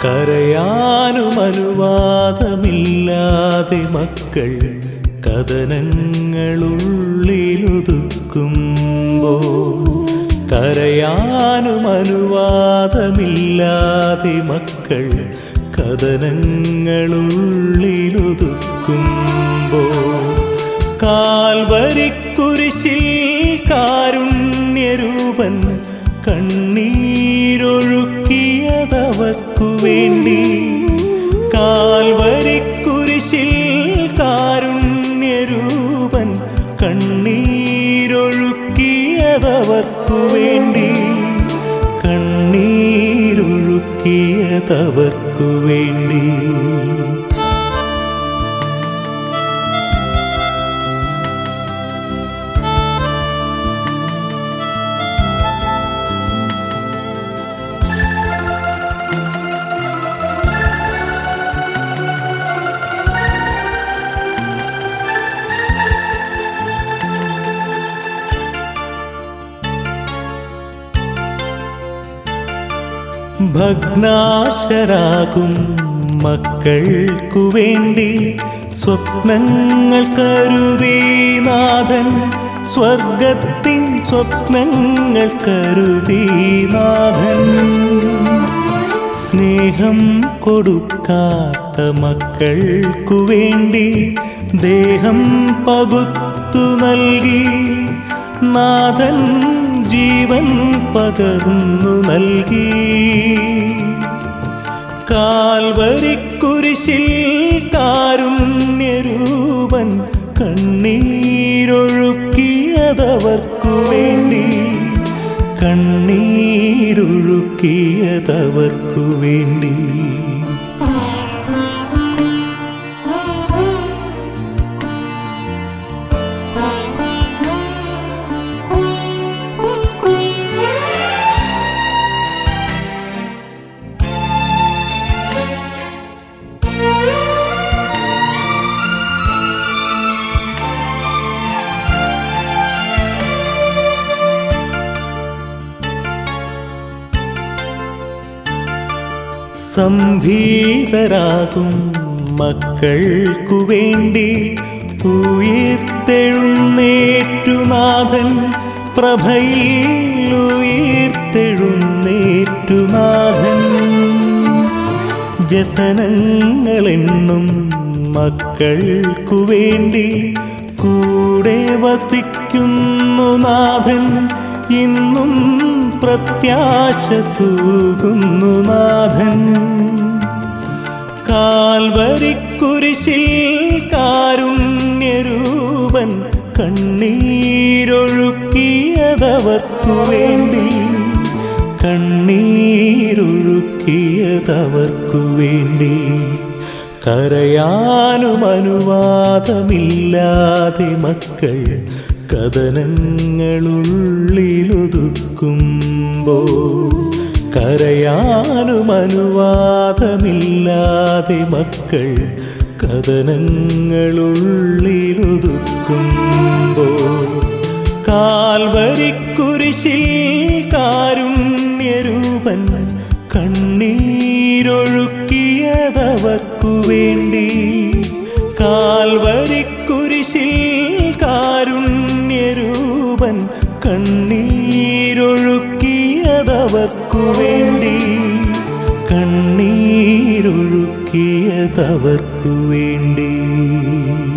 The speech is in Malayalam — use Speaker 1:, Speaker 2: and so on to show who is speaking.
Speaker 1: കരയാനും അനുവാദമില്ലാതെ മക്കൾ കഥനങ്ങളുള്ളിലൊതുക്കുമ്പോൾ കരയാനും അനുവാദമില്ലാതെ മക്കൾ കഥനങ്ങളുള്ളിലൊതുക്കുമ്പോൾ കാൽവരിക്കുരിശിൽ കാരുണ്യരൂപൻ കണ്ണീരൊഴുക്കിയതവർക്കു വേണ്ടി കാൽവരിക്കുരിശിൽ കാരുണ്യരൂപൻ കണ്ണീരൊഴുക്കിയതവർക്കു വേണ്ടി കണ്ണീരൊഴുക്കിയതവർക്കു വേണ്ടി ഭഗ്നാശരാകും മക്കൾക്കു വേണ്ടി സ്വപ്നങ്ങൾ കരുതി നാഥൻ സ്വർഗത്തിൻ സ്വപ്നങ്ങൾ കരുതി നാഥൻ സ്നേഹം കൊടുക്കാത്ത മക്കൾക്കു വേണ്ടി ദേഹം പകുത്തു നൽകി നാഥൻ ജീവൻ പകർന്നു നൽകി കാൽവരിക്കുരിശിൽ കാരുണ്യരൂപൻ കണ്ണീരൊഴുക്കിയതവർക്കു വേണ്ടി കണ്ണീരൊഴുക്കിയതവർക്കു വേണ്ടി സംഭീതരാകും മക്കൾക്കു വേണ്ടി ഉയർത്തെഴുന്നേറ്റുനാഥൻ പ്രഭയിൽ ഉയർത്തെഴുന്നേറ്റുനാഥൻ വ്യസനങ്ങളെന്നും മക്കൾക്കു വേണ്ടി കൂടെ വസിക്കുന്നു നാഥൻ ഇന്നും പ്രത്യാശ തൂകുന്നു നാഥൻ കാൽവരിക്കുരിശിൽ കാരുണ്യരൂപൻ കണ്ണീരൊഴുക്കിയതവർക്കു വേണ്ടി കണ്ണീരൊഴുക്കിയതവർക്കു വേണ്ടി കരയാനും അനുവാദമില്ലാതെ മക്കൾ കഥനങ്ങളുള്ളിലൊതുക്കുമ്പോൾ കരയാനും അനുവാദമില്ലാതെ മക്കൾ കഥനങ്ങളുള്ളിലൊതുക്കുമ്പോൾ കാൽവരിക്കുരിശിൽ കാരുണ്യരൂപൻ കണ്ണീരൊഴുക്കിയതവർക്കു വേണ്ടി കാൽവരിക്കുരിശിൽ കാരുണ്യരൂപൻ കണ്ണീരൊഴുക്കിയതവർക്കു വേണ്ടി കണ്ണീരൊഴുക്കിയതവർക്കു വേണ്ടി